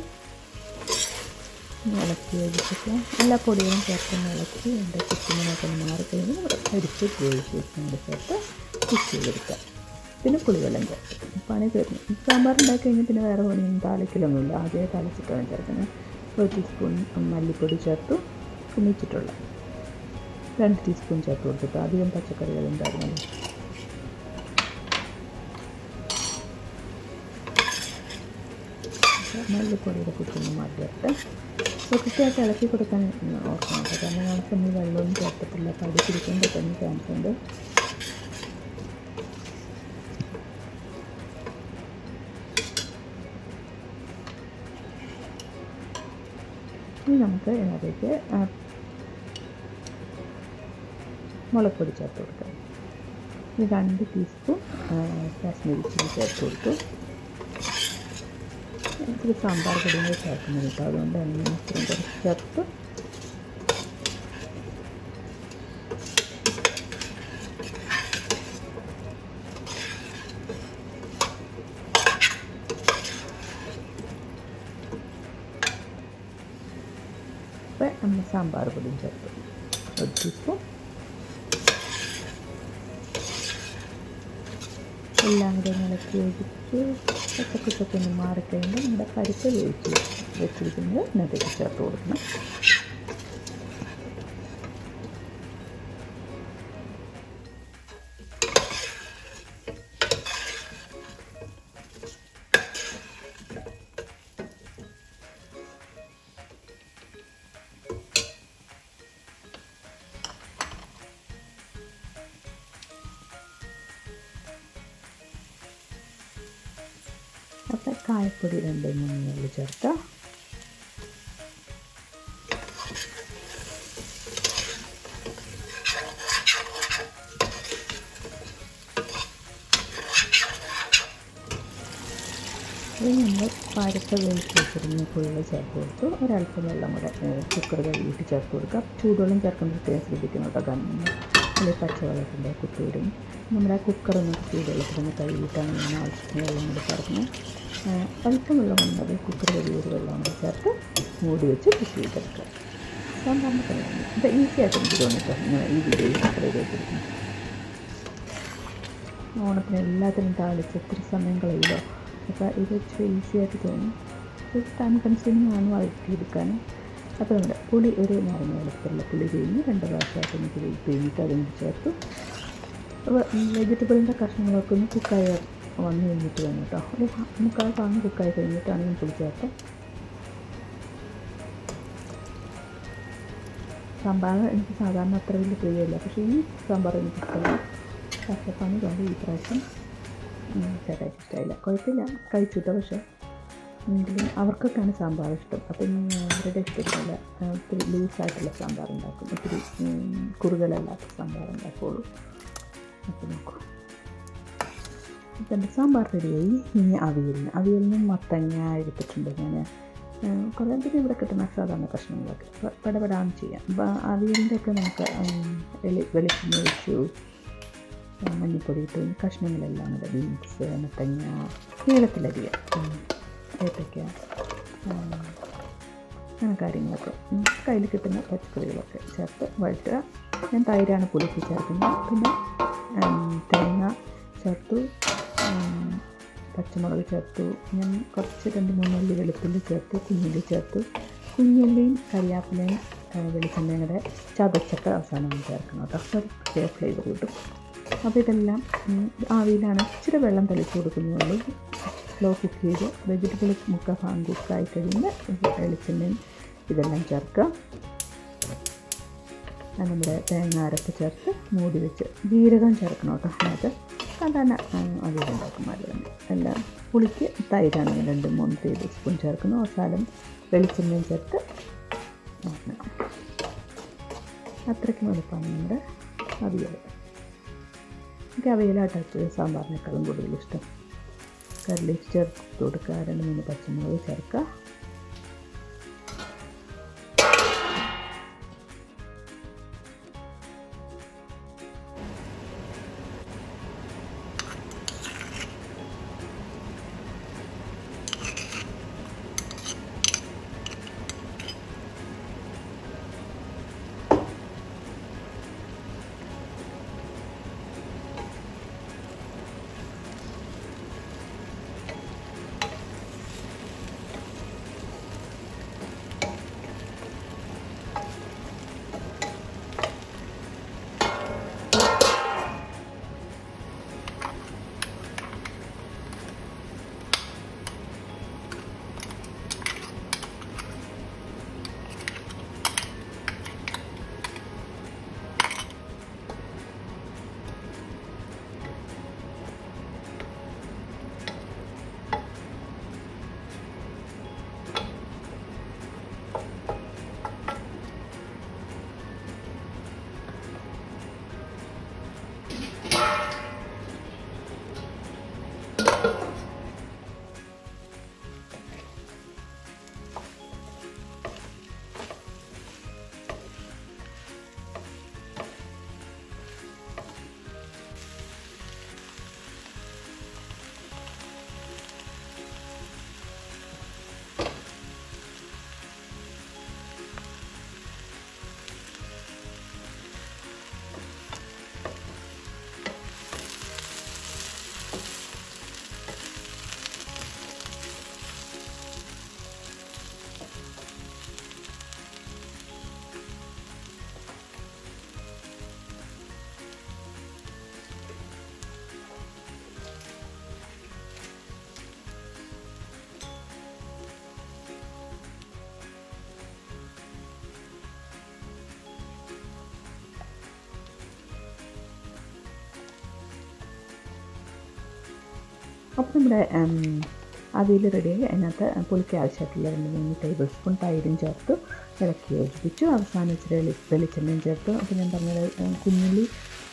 ഇളക്കി യോജിപ്പിക്കാം എല്ലാ പൊടികളും ചേർത്ത് ഇളക്കി എൻ്റെ കുക്കിങ്ങിനൊക്കെ ഒന്ന് മാറിക്കഴിഞ്ഞ് നമ്മൾ അരിച്ച് വേവിച്ച് വെച്ചുകൊണ്ട് ചേർത്ത് കുക്ക് ചെയ്തെടുക്കാം പിന്നെ പുളിവെള്ളം ചേർത്ത് പണി തീർന്നു സാമ്പാർ ഉണ്ടാക്കി കഴിഞ്ഞാൽ പിന്നെ വേറെ പണിയൊന്നും താളിക്കലൊന്നുമില്ല ആദ്യമേ താളിച്ചിട്ടാണ് ചേർക്കുന്നത് ഒരു ടീസ്പൂൺ മല്ലിപ്പൊടി ചേർത്തു കുമിച്ചിട്ടുള്ള രണ്ട് ടീസ്പൂൺ ചേർത്ത് കൊടുത്തിട്ട് അധികം പച്ചക്കറികൾ ഉണ്ടായിരുന്നല്ലോ മല്ലിപ്പൊടിയുടെ കുത്തൊന്ന് മാറ്റിയിട്ട് കൃത്യമായിട്ട് ഇളക്കി കൊടുക്കാൻ ഓർക്കണം കേട്ടോ കാരണം നമുക്കൊന്നും വെള്ളമൊന്നും ചേർത്തിട്ടില്ല പടി പിടിക്കാൻ പറ്റുന്ന ചാൻസ് ഉണ്ട് ഇനി നമുക്ക് ഇതിനകത്തേക്ക് മുളക് പൊടി ചേർത്ത് കൊടുക്കാം ഈ രണ്ട് ടീസ്പൂൺ കാശ്മീരി ചില്ലി ചേർത്ത് കൊടുത്തു ഇത്തിരി സാമ്പാർ പൊടിയും കൂടി ചേർക്കുന്നത് കേട്ടോ അതുകൊണ്ട് തന്നെ ഇത്രയും കുറച്ച് ചേർത്ത് അപ്പോൾ നമ്മൾ സാമ്പാർ പൊടിയും ചേർത്ത് ഒരു ടീസ്പൂൺ എല്ലാം കൂടെ ഇളക്കി യോജിച്ച് പച്ചക്കുത്തൊക്കെ ഒന്ന് മാറിക്കഴിയുമ്പോൾ നമ്മുടെ പരിപ്പ് വേവിച്ച് വെച്ചിരിക്കുന്നത് ഇതിനകത്തേക്ക് ചേർത്ത് കൊടുക്കണം അപ്പോൾ കായപ്പൊടി രണ്ട് മൂന്ന് നുള്ളി ചേർക്കാം ഇത് നമ്മൾ നമ്മൾ പാരക്ക വേവിച്ച് വെച്ചിരുന്ന ഫുള്ള് ചേർത്ത് കൊടുത്തു ഒരല്പം വെള്ളം കൂടെ കുക്കർ കഴുകിയിട്ട് ചേർത്ത് കൊടുക്കുക ചൂടുവെള്ളം ചേർക്കുമ്പോൾ പ്രത്യേകം ശ്രദ്ധിക്കണം കേട്ടോ കാരണം അല്ലെങ്കിൽ പച്ചവെള്ളത്തിൻ്റെ കുത്തിയിടും നമ്മുടെ കുക്കർ ഒന്ന് ചൂടുവെള്ളത്തിൽ ഒന്ന് കഴുകിയിട്ടാണ് ഞാൻ ആവശ്യത്തിന് വെള്ളം കൂടി ചേർക്കുന്നത് അല്പം വെള്ളം കൊണ്ടത് കുക്കർ വലിയൊരു വെള്ളം കൂടി ചേർത്ത് മൂടി വെച്ച് കുക്ക് ചെയ്തെടുക്കുക സാമ്പാറിന് കഴിയുന്നു ഇത് ഈസി ആയിട്ട് എനിക്ക് തോന്നിട്ടോ ഇങ്ങനെ ഈ വീഡിയോയിൽ അപ്ലൈ ചെയ്തിരിക്കുന്നു ഓണത്തിന് എല്ലാത്തിനും താളിച്ച് ഒത്തിരി സമയം കളയില്ലോ അപ്പോൾ ഇത് ഇച്ചിരി ഈസി ആയിട്ട് തോന്നും ഇത് ടൈം കൺസ്യൂമിങ് ആണ് വഴറ്റിയെടുക്കാനും അപ്പോൾ നമ്മുടെ പുളി ഒരു നാരങ്ങ വെളുത്തുള്ള പുളി പിഴിഞ്ഞ് രണ്ട് പ്രാവശ്യമായിട്ട് എനിക്ക് പിഴിഞ്ഞിട്ട് അതിന് ചേർത്തു അപ്പോൾ വെജിറ്റബിളിൻ്റെ കഷ്ണങ്ങളൊക്കെ ഒന്ന് കുക്കായി വന്നു കഴിഞ്ഞിട്ട് വേണം കേട്ടോ ഒരു മുക്കാൽ ഭാഗം കുക്കായി കഴിഞ്ഞിട്ടാണ് ഞാൻ പുളി ചേർത്തത് സാമ്പാർ എനിക്ക് സാധാരണ അത്ര വലിയ പ്രിയമില്ല പക്ഷേ ഈ സാമ്പാർ എനിക്ക് ഇഷ്ടമാണ് കഷ്ടപ്പാണ് കൊണ്ട് ഈ പ്രാവശ്യം ചേട്ടായിട്ട് ഇഷ്ടമായില്ല കുഴപ്പമില്ല കഴിച്ചു കേട്ടോ പക്ഷേ എങ്കിലും അവർക്കൊക്കെയാണ് സാമ്പാർ ഇഷ്ടം അപ്പം അവരുടെ ഇഷ്ടത്തിനല്ല ഒത്തിരി ലൂസായിട്ടുള്ള സാമ്പാർ ഉണ്ടാക്കും ഒത്തിരി കുറുകലല്ലാത്ത സാമ്പാർ ഉണ്ടാക്കുള്ളൂ അപ്പോൾ നോക്കൂ ഇപ്പം എൻ്റെ സാമ്പാർ റെഡിയായി ഇനി അവിയലിന് അവിയലിന് മത്തങ്ങ എടുത്തിട്ടുണ്ട് ഞാൻ കുറേ പിന്നെ ഇവിടെ കിട്ടുന്ന സാധാരണ കഷ്ണങ്ങളൊക്കെ പടപടാം ചെയ്യാം അപ്പോൾ അവിയലിൻ്റെ ഒക്കെ നമുക്ക് വെളി വെളിച്ചെണ്ണ ഒഴിച്ചു മഞ്ഞൾപ്പൊടി ഇട്ട് കഷ്ണങ്ങളെല്ലാം കൂടെ ബീൻസ് മത്തങ്ങ നീളത്തിലരിയാം ഏത്തയ്ക്ക അങ്ങനെ കാര്യങ്ങളൊക്കെ കയ്യിൽ കിട്ടുന്ന പച്ചക്കറികളൊക്കെ ചേർത്ത് വഴറ്റുക ഞാൻ തൈരാണ് പുളിക്ക് ചേർക്കുന്നത് പിന്നെ തേങ്ങ ചേർത്തു പച്ചമുളക് ചേർത്തു ഞാൻ കുറച്ച് രണ്ട് മൂന്നുള്ളി വെളുത്തുള്ളി ചേർത്തു കുഞ്ഞുള്ളി ചേർത്തു കുഞ്ഞുള്ളിയും കരിയാപ്പിലയും വെളിച്ചെണ്ണയും കൂടെ ചതച്ചൊക്കെ അവസാനം ചേർക്കണം കേട്ടോ അപ്പോൾ പ്രത്യേക ഫ്ലേവർ കിട്ടും അപ്പോൾ ഇതെല്ലാം ആവിയിലാണ് ഇച്ചിരി വെള്ളം തളിച്ച് കൊടുക്കുന്നുള്ളൂ സ്ലോ കുക്ക് ചെയ്ത് വെജിറ്റബിൾ മുക്ക ഭാഗം കുക്കായി കഴിയുമ്പോൾ വെളിച്ചെണ്ണയും ഇതെല്ലാം ചേർക്കുക നമ്മുടെ തേങ്ങ അരപ്പ് ചേർത്ത് മൂടി വെച്ച് ജീരകം ചേർക്കണം കേട്ടോ അതിനകത്ത് സാധാരണ അവിയലുണ്ടാക്കും അത് തന്നെ എല്ലാം പുളിക്ക് തൈരാണ് രണ്ട് മൂന്ന് ടേബിൾ സ്പൂൺ ചേർക്കുന്നു അവസാനം വെളിച്ചെണ്ണയും ചേർത്ത് നോക്കണം അത്രയ്ക്കും എളുപ്പമാണ് നമ്മുടെ അവിയൽ എനിക്ക് അവിയലായിട്ട് സാമ്പാറിനേക്കാളും കൂടുതൽ ഇഷ്ടം കറി ലീഫ് ചേർത്ത് കൊടുക്കുക രണ്ട് മൂന്ന് പച്ചമുളക് ചേർക്കുക അപ്പോൾ നമ്മുടെ അവിയൽ റെഡിയായി അതിനകത്ത് പുളിക്ക് ആവശ്യമായിട്ടുള്ള രണ്ട് മൂന്ന് ടേബിൾ സ്പൂൺ തൈരും ചേർത്ത് ഇളക്കി യോജിപ്പിച്ചു അവസാനം ഇച്ചിരി വെളി വെളിച്ചെണ്ണയും ചേർത്തു അപ്പോൾ ഞാൻ പറഞ്ഞത് കുഞ്ഞുള്ളി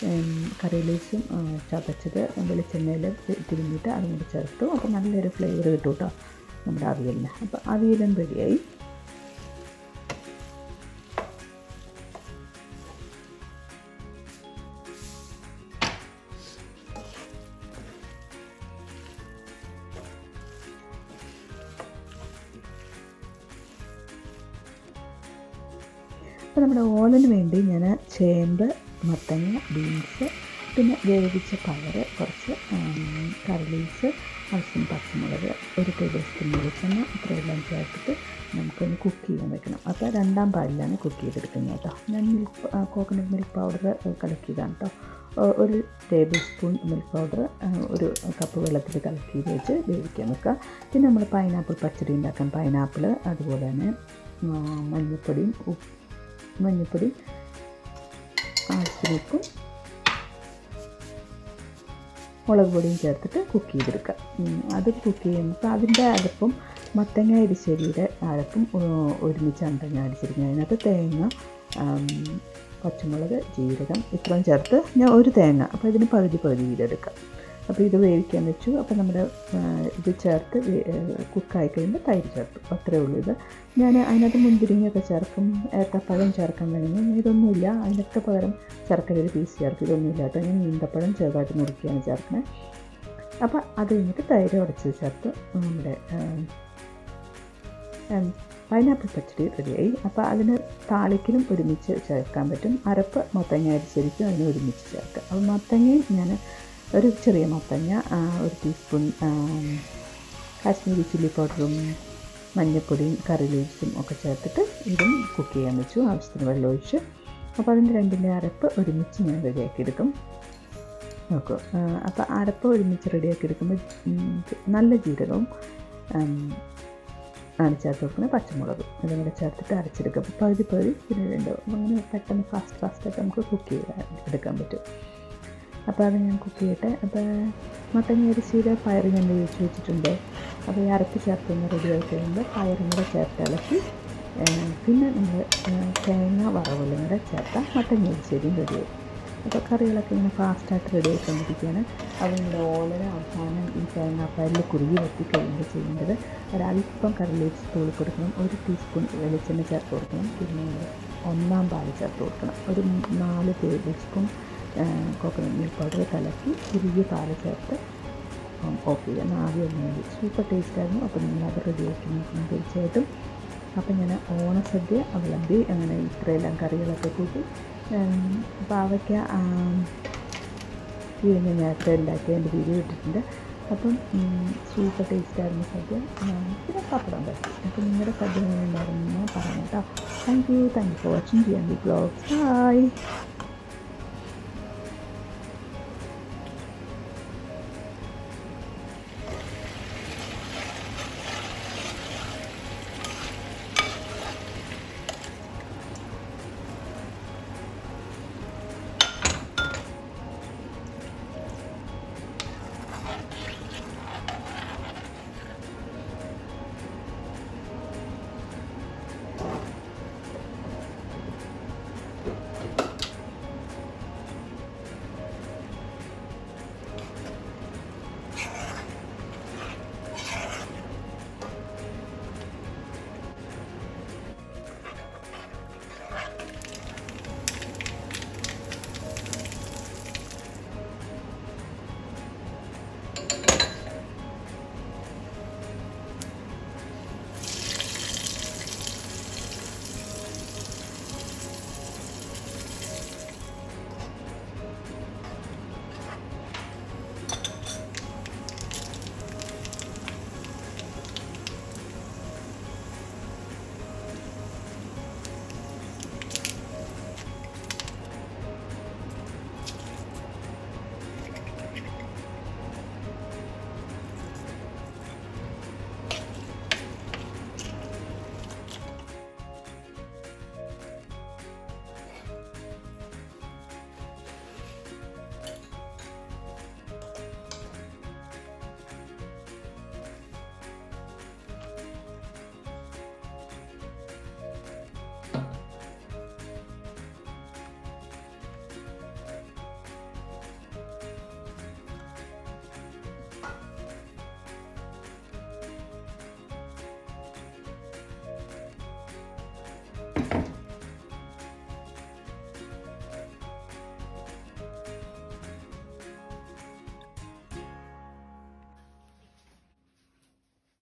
കറി ലീവ്സും ചതച്ചത് വെളിച്ചെണ്ണയിൽ തിരുമ്മിയിട്ട് അതും കൂടി ചേർത്തു അപ്പോൾ നല്ലൊരു ഫ്ലേവർ കിട്ടും കേട്ടോ നമ്മുടെ അവിയലിന് അപ്പോൾ അവിയലും റെഡിയായി അപ്പോൾ നമ്മുടെ ഓലന് വേണ്ടി ഞാൻ ചേമ്പ് മത്തങ്ങ ബീൻസ് പിന്നെ വേവിച്ച പയർ കുറച്ച് കറി ലീവ്സ് ആവശ്യം പച്ചമുളക് ഒരു ടേബിൾ സ്പൂൺ വെളിച്ചെണ്ണ ഇത്രയെല്ലാം ചേർത്തിട്ട് നമുക്കൊന്ന് കുക്ക് ചെയ്യാൻ വെക്കണം അപ്പോൾ രണ്ടാം പാലിലാണ് കുക്ക് ചെയ്തെടുക്കുന്നത് കേട്ടോ ഞാൻ മിൽക്ക് കോക്കനട്ട് മിൽക്ക് പൗഡർ കലക്കിയതാണ് കേട്ടോ ഒ- ഒരു ടേബിൾ സ്പൂൺ മിൽക്ക് പൗഡർ ഒരു കപ്പ് വെള്ളത്തിൽ കലക്കി വെച്ച് വേവിക്കാൻ വെക്കുക പിന്നെ നമ്മൾ പൈനാപ്പിൾ പച്ചടി ഉണ്ടാക്കാൻ പൈനാപ്പിൾ അതുപോലെ തന്നെ ആ, മഞ്ഞൾപ്പൊടിയും ഉപ്പ് മഞ്ഞൾപ്പൊടി ആവശ്യത്തിന് ഉപ്പും മുളക് പൊടിയും ചേർത്തിട്ട് കുക്ക് ചെയ്തെടുക്കുക ഉം, അത് കുക്ക് ചെയ്യുമ്പോൾ അതിൻ്റെ അരപ്പും മത്തങ്ങ അരിശ്ശേരിയുടെ അരപ്പും ഉ- ഒരുമിച്ചാണ് ഞാൻ അടിച്ചിരിക്കുന്നത് അതിനകത്ത് തേങ്ങ ആം, പച്ചമുളക് ജീരകം ഇത്രയും ചേർത്ത് ഞാൻ ഒരു തേങ്ങ അപ്പോൾ ഇതിന് പകുതി പകുതി ചെയ്തെടുക്കാം അപ്പോൾ ഇത് വേവിക്കാൻ വെച്ചു അപ്പോൾ നമ്മുടെ ആ, ഇത് ചേർത്ത് വേ- കുക്കായി കഴിയുമ്പോൾ തൈര് ചേർത്തു അത്രേ ഉള്ളൂ ഇത് ഞാൻ അതിനകത്ത് മുന്തിരിങ്ങയൊക്കെ ചേർക്കും ഏത്തപ്പഴം ചേർക്കാൻ വേണമെങ്കിൽ ഇതൊന്നുമില്ല അതിനൊക്കെ പകരം ശർക്കര ഒരു പീസ് ചേർക്കും ഇതൊന്നുമില്ല കേട്ടോ ഞാൻ ഈന്തപ്പഴം ചെറുതായിട്ട് മുറിക്കുകയാണ് ചേർക്കുന്നത് അപ്പോൾ അത് കഴിഞ്ഞിട്ട് തൈര് ഉടച്ച് ചേർത്ത് നമ്മുടെ പൈനാപ്പിൾ പച്ചടി റെഡിയായി അപ്പോൾ അതിന് താളിക്കലും ഒരുമിച്ച് ചേർക്കാൻ പറ്റും അരപ്പ് മത്തങ്ങ അരിശരിക്കും അതിന് ഒരുമിച്ച് ചേർക്കുക അപ്പോൾ മത്തങ്ങയും ഞാൻ ഒരു ചെറിയ മത്തങ്ങ ആ, ഒരു ടീസ്പൂൺ ആ, കാശ്മീരി ചില്ലി പൗഡറും മഞ്ഞൾപ്പൊടിയും കറി ലീവ്സും ഒക്കെ ചേർത്തിട്ട് ഇതും കുക്ക് ചെയ്യാൻ വെച്ചു ആവശ്യത്തിന് വെള്ളം ഒഴിച്ച് അപ്പോൾ അതിൻ്റെ രണ്ടിൻ്റെ അരപ്പ് ഒരുമിച്ച് ഞാൻ റെഡിയാക്കി എടുക്കും നോക്കൂ അപ്പോൾ അരപ്പ് ഒരുമിച്ച് റെഡിയാക്കി എടുക്കുമ്പോൾ ഉം, നല്ല ജീരകവും ഉം, ആണ് ചേർത്ത് കൊടുക്കുന്നത് പച്ചമുളകും അതും കൂടെ ചേർത്തിട്ട് അരച്ചെടുക്കും അപ്പോൾ പകുതി പകുതി പിന്നെ വേണ്ടോ അങ്ങനെ പെട്ടെന്ന് ഫാസ്റ്റ് ഫാസ്റ്റായിട്ട് നമുക്ക് കുക്ക് ചെയ്ത് എടുക്കാൻ പറ്റും അപ്പോൾ അത് ഞാൻ കുക്ക് ചെയ്യട്ടെ അപ്പോൾ മത്തങ്ങ അരിശീര പയർ ഞാൻ വേവിച്ച് വെച്ചിട്ടുണ്ട് അപ്പോൾ ഈ അരപ്പ് ചേർത്ത് ഒന്ന് റെഡി ആയി കഴിയുമ്പോൾ പയറും കൂടെ ചേർത്ത് ഇളക്കി ഏ, പിന്നെ നമ്മൾ തേങ്ങ വറവെല്ലാം കൂടെ ചേർത്താൽ മത്തങ്ങ അരിശീരിയും റെഡിയായി അപ്പോൾ കറികളൊക്കെ ഇങ്ങനെ ഫാസ്റ്റായിട്ട് റെഡി ആയിക്കൊണ്ടിരിക്കുകയാണ് അതിൻ്റെ ഓലര അവസാനം ഈ തേങ്ങാപ്പാലിൽ കുറുകി വെട്ടി കഴിയുമ്പോൾ ചെയ്യേണ്ടത് ഒരല്പം കറി ലീവ്സ് തൂളി കൊടുക്കണം ഒരു ടീസ്പൂൺ വെളിച്ചെണ്ണ ചേർത്ത് കൊടുക്കണം പിന്നെ ഒന്നാം പാല് ചേർത്ത് കൊടുക്കണം ഒരു നാല് tablespoon coconut milk powder കലക്കി കുറുകിയ പാല് ചേർത്ത് ഓഫ് ചെയ്യുക നാല് വേണ്ടി സൂപ്പർ ടേസ്റ്റായിരുന്നു അപ്പോൾ നിങ്ങളത് റെഡിയാക്കി നോക്കണം തീർച്ചയായിട്ടും അപ്പം ഞാൻ ഓണസദ്യ വിളമ്പി അങ്ങനെ ഇത്രയെല്ലാം കറികളൊക്കെ കൂട്ടി ഉം, പാവയ്ക്ക ഇത് ഞാൻ നേരത്തെ ഉണ്ടാക്കി എൻ്റെ വീഡിയോ ഇട്ടിട്ടുണ്ട് അപ്പം സൂപ്പർ ടേസ്റ്റായിരുന്നു സദ്യ ഉം, പിന്നെ പപ്പടം പറ്റി അപ്പം നിങ്ങളുടെ സദ്യ എങ്ങനെ ഉണ്ടായിരുന്നു എന്ന് പറഞ്ഞു കേട്ടോ thank you thank you for watching ചെയ്യാൻ ബി ബ്ലോഗ്സ് ബൈ